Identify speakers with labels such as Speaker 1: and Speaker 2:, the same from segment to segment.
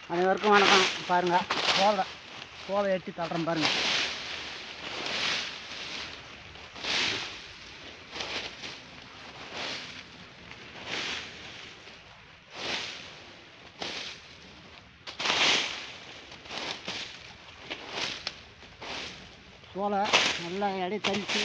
Speaker 1: அனைவருக்கும் வணக்கம் பாருங்கள் சோளை சோளை எட்டி தள்ளுறேன் பாருங்கள் சோளை நல்லா எடை தள்ளிச்சு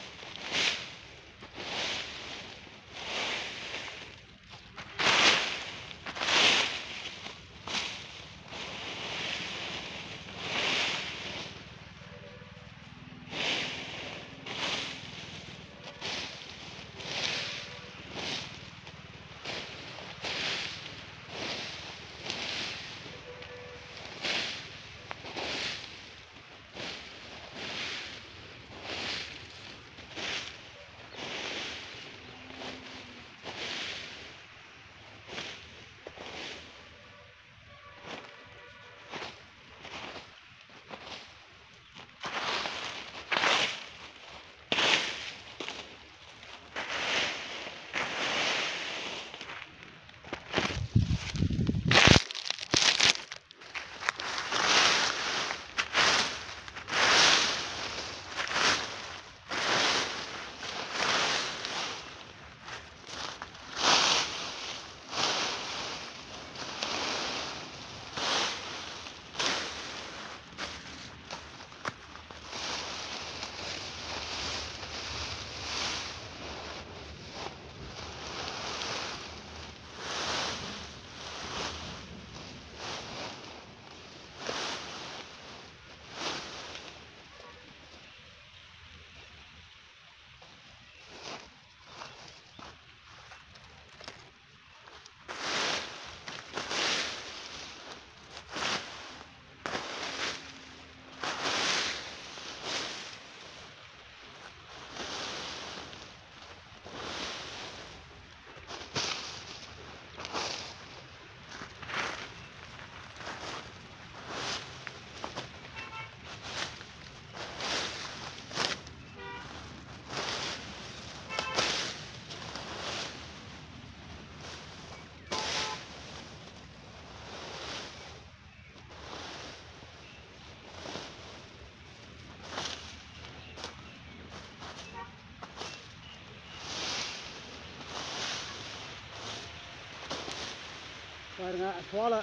Speaker 1: பாருங்க சோளை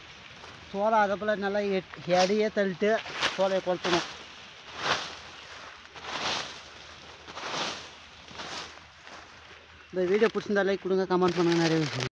Speaker 1: சோளம் அதை போல் நல்லா எட் எடையே தள்ளிட்டு சோலையை கொளுத்தணும் இந்த வீடியோ பிடிச்சிருந்தா லைக் கொடுங்க கமெண்ட் பண்ணுங்கள் நிறைய விஷயம்